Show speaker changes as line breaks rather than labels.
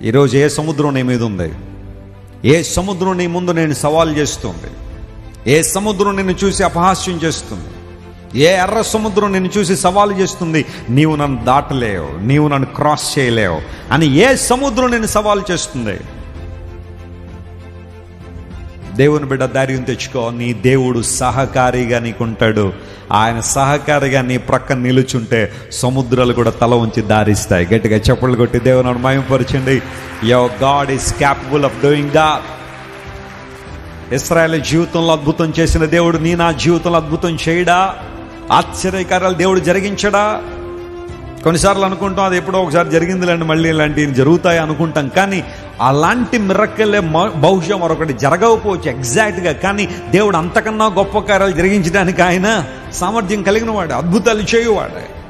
ఈరోజు ఏ సముద్రం నీ మీద ఉంది ఏ సముద్రం నీ ముందు నేను సవాల్ చేస్తుంది ఏ సముద్రం నిన్ను చూసి అపహాస్యం చేస్తుంది ఏ ఎర్ర సముద్రం నిన్ను చూసి సవాలు చేస్తుంది నీవు నన్ను దాటలేవు నీవు నన్ను క్రాస్ చేయలేవు అని ఏ సముద్రం నిన్ను సవాలు చేస్తుంది దేవుని బిడ్డ ధైర్యం తెచ్చుకో నీ దేవుడు సహకారిగా నీకుంటాడు ఆయన సహకారిగా నీ ప్రక్కన నిలుచుంటే సముద్రాలు కూడా తల ఉంచి దారిస్తాయి గట్టిగా చెప్పులు కొట్టి దేవుని మయంపరచండి యో God is capable of doing దా ఇస్రాయల్ జీవితంలో అద్భుతం చేసిన దేవుడు నీ నా జీవితంలో అద్భుతం చేయడా ఆశ్చర్యకార్యాలు దేవుడు జరిగించడా కొన్నిసార్లు అనుకుంటాం అది ఎప్పుడో ఒకసారి జరిగిందిలేండి మళ్ళీ ఇలాంటివి జరుగుతాయి అనుకుంటాం కానీ అలాంటి మిరక్కలే బహుశా మరొకటి జరగకపోవచ్చు ఎగ్జాక్ట్గా కానీ దేవుడు అంతకన్నా గొప్ప కార్యాలు జరిగించడానికి ఆయన సామర్థ్యం కలిగిన వాడు అద్భుతాలు చేయువాడే